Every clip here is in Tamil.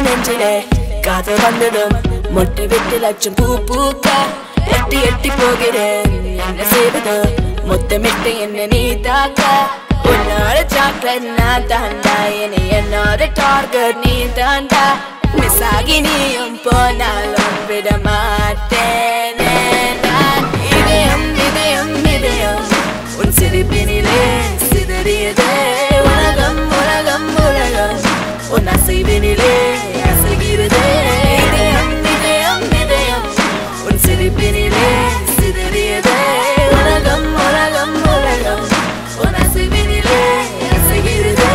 நெஞ்சிலே காதல் வந்ததும் மொட்டை விட்டு லட்சம் பூ பூக்க எட்டி எட்டி போகிறேன் என்ன செய்வது மொத்தமிட்டு என்ன நீ தாக்க உன்னோட சாக்லேட் நான் தாண்டா இனி என்னோட டார்கெட் நீ தாண்டா மிஸ் ஆகி நீயும் போனாலும் விட மாட்டேனே நான் இதயம் இதயம் இதயம் உன் சிரிப்பினிலே சிதறியதே உலகம் உலகம் உலகம் உன் அசைவினிலே அசைகிறதே இதயம் இதயம் இதயம் உன் சிரிப்பினிலே சிதறியதே உலகம் உலகம் உலகம் உன் அசைவினிலே அசைகிறதே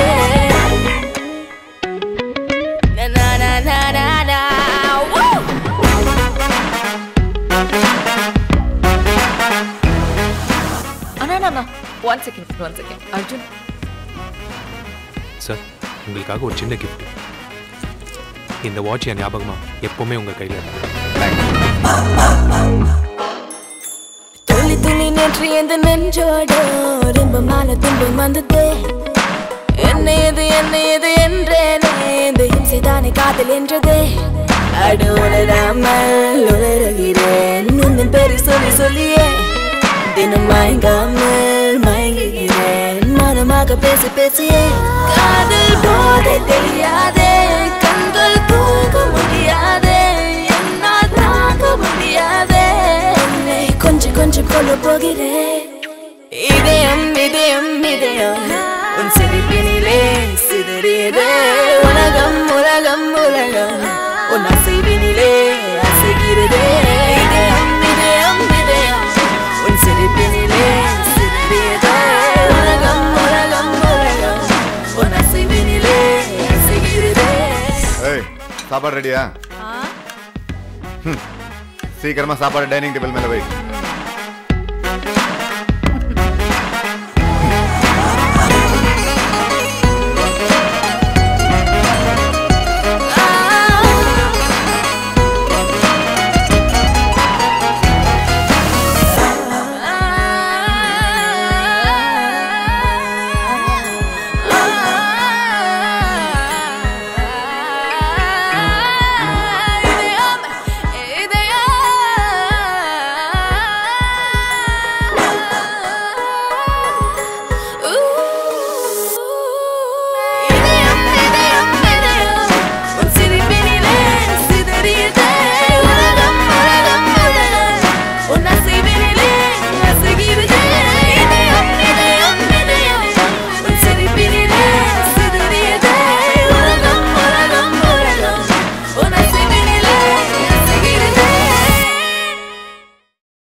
Na na na na na na Woo! அண்ணா அண்ணா one second one second Arjun sir உங்களுக்காக ஒரு சின்ன gift இந்த வாட்ச் என் ஞாபகமா எப்பவுமே உங்க கையில இருக்கு துளி துளி நேற்று எந்த நெஞ்சோடு இன்பமான துன்பம் வந்ததே என்ன இது என்ன இது என்றேனே இந்த இம்சைதானே காதல் என்றதே அடு உணராமல் உணர்கிறேன் உந்தன் பேரு சொல்லி சொல்லியே தினம் மயங்காமல் மயங்குகிறேன் மனமாக பேசி பேசியே காதல் போதை தெரியாதே கண்கள் தூங்க முடியாதே என்னால் தாங்க முடியாதே என்னை கொஞ்சம் கொஞ்சம் கொல்ல போகிறேன் இதயம் இதயம் இதயம் உன் சிரிப்பினிலே சிதறியதே உலகம் உலகம் உலகம் உன் அசைவினிலே அசைகிறதே இதயம் இதயம் இதயம் உன் சிரிப்பினிலே சிதறியதே உலகம் உலகம் உலகம் உன் அசைவினிலே அசைகிறதே ஏய் சாப்பாடு ரெடியா ம். சீக்கிரமா சாப்பாடு டைனிங் டேபிள் மேல வை உன் அசைவினிலே அசைகிறது